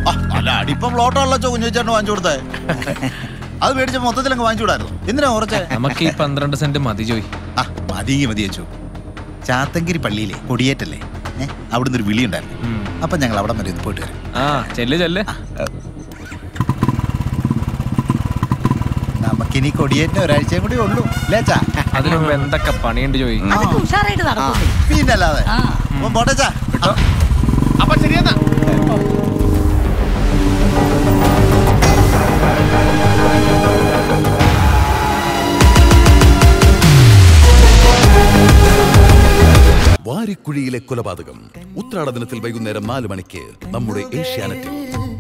ആ, അല്ല അടിപ്പം പ്ലോട്ടാണല്ലോ ചോ കുഞ്ഞുചേട്ടന് വാങ്ങിച്ചു കൊടുത്തേ അത് മേടിച്ച മൊത്തത്തിൽ അങ്ങ് വാങ്ങിച്ചുകൂടായിരുന്നു എന്തിനാ കുറച്ച് നമുക്ക് ഈ പന്ത്രണ്ട് സെന്റ് മതി ജോയ് ആ മതിയെങ്കിൽ മതി വെച്ചു ചാത്തങ്കിരി പള്ളിയിലെ കൊടിയേറ്റല്ലേ ഏ അവിടുന്ന് ഒരു വിളി ഉണ്ടായിരുന്നു ഉം. അപ്പൊ ഞങ്ങൾ അവിടെ വരെ ഒന്ന് പോയിട്ട് വരാം ആ ചെല്ല് ചെല്ല് നമുക്കിനി കൊടിയേറ്റ ഒരാഴ്ചയും കൂടി ഉള്ളൂ ലേച്ചാ അതിനു മുമ്പ് എന്തൊക്കെ പണിയുണ്ട് ജോയ് അതൊക്കെ ഉഷാറായിട്ട് നടക്കും പിന്നല്ലാതെ അപ്പൊ പോട്ടേച്ചാ അപ്പൊ ശരിയെന്നാ വാരിക്കുഴിയിലെ കൊലപാതകം ഉത്രാട ദിനത്തിൽ വൈകുന്നേരം നാല് മണിക്ക് നമ്മുടെ ഏഷ്യാനെറ്റിൽ